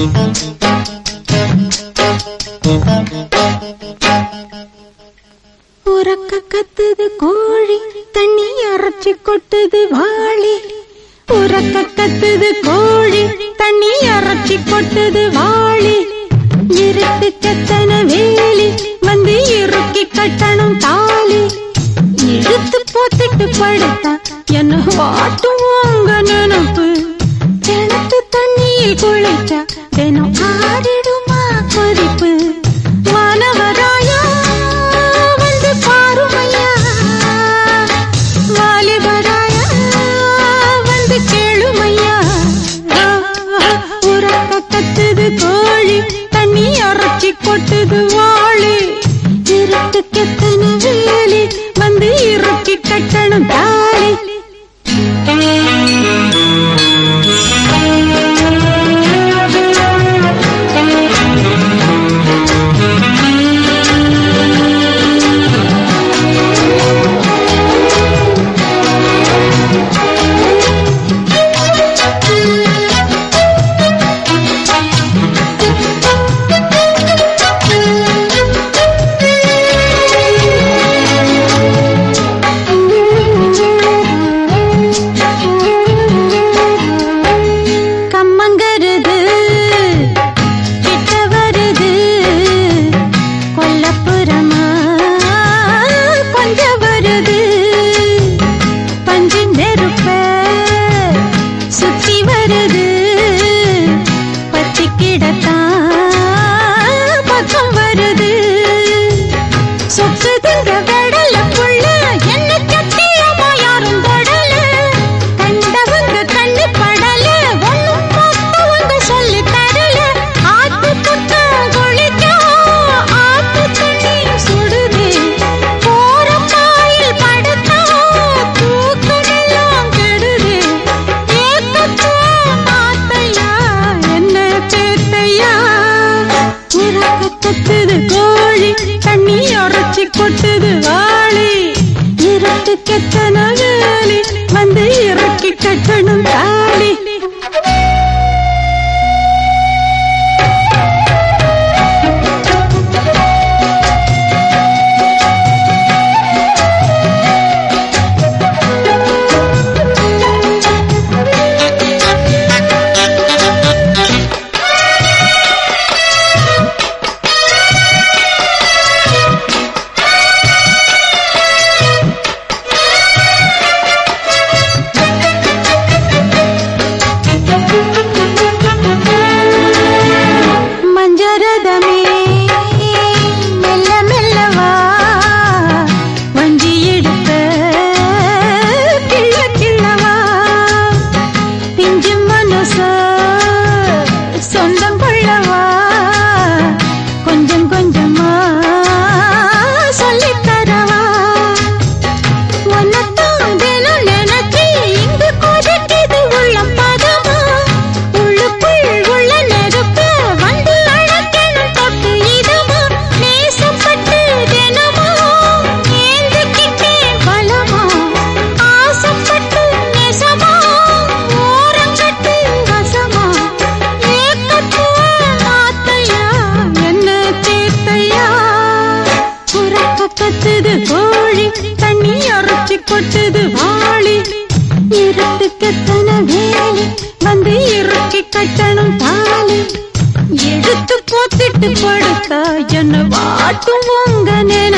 உறக்க கத்துது கோழி தண்ணி அரைச்சி கொட்டுது வாளி உறக்க கத்துது கோழி தண்ணி அரைச்சி கொட்டுது வாளி இருட்டு கத்தன வேலி வந்து இறுக்கி கட்டணும் தாலி இழுத்து போத்திட்டு படுத்தா என்ன வாட்டுவாங்க நினப்பு கிணத்து தண்ணியில் குளிச்சா தினம் ஆறிடுமா கொதிப்பு மாணவராயா வந்து பாருமையா வாலிபராயா வந்து கேளுமையா உறக்க கத்துது கோழி தண்ணி அரைச்சி கொட்டுது வாளி இருட்டு கெத்தன வேலி வந்து இறுக்கி கட்டணும் தாலி கம்மங்கருது கிட்ட வருது கொல்லப்புறமா கொஞ்ச வருது பஞ்சு நெருப்ப சுத்தி வருது பத்தி கிடத்தான் பக்கம் வருது சொக்குதுங்க வெடல புள்ள என்ன சத்தியமா யாரும் தொடல கண்டவங்க கண்ணு படல ஒண்ணும் பார்த்தவங்க சொல்லி தரல ஆத்து பக்கம் குளிக்கும் ஆத்து தண்ணி சுடுது போற பாயில் படுத்தா தூக்கமெல்லாம் கெடுது ஏக்கத்தோ மாத்தையா என்ன சேத்தையா உறக்க கத்துது கோழி தண்ணி உரைச்சி கொட்டுது வாளி இருட்டு கெத்தன வேலி வந்து இறக்கி கட்டணும் தாலி மஞ்சரதமே மெல்ல மெல்லவா வஞ்சி எடுத்த கிள்ள கிள்ளவா பிஞ்சு மனச சொந்தம் கொள்ளவா கொஞ்சம் கொஞ்சமா சொல்லித் தரவா உன்னைத்தான் தினம் நினைச்சு இங்கு கொதிக்குது உள்ளம் பதமா. உள்ளுக்குள் உள்ள நெருப்பு வந்து அணைக்கணும் தொட்டு இதமா. நேசப்பட்டு தினமும் ஏந்திக்கிட்டேன் பலமா. ஆசைப்பட்டு நெசமா, ஓரங்கட்டு வசமா. ஏக்கத்துவ மாத்தையா, என்ன தீர்த்தையா? உறக்க கத்துது கோழி தண்ணி அரைச்சி கொட்டுது வாளி இருட்டு கத்தன வேலி வந்து இறுக்கி கட்டணும் தாலி எடுத்து போத்திட்டு படுத்தா என்ன வாட்டும் உங்க நினை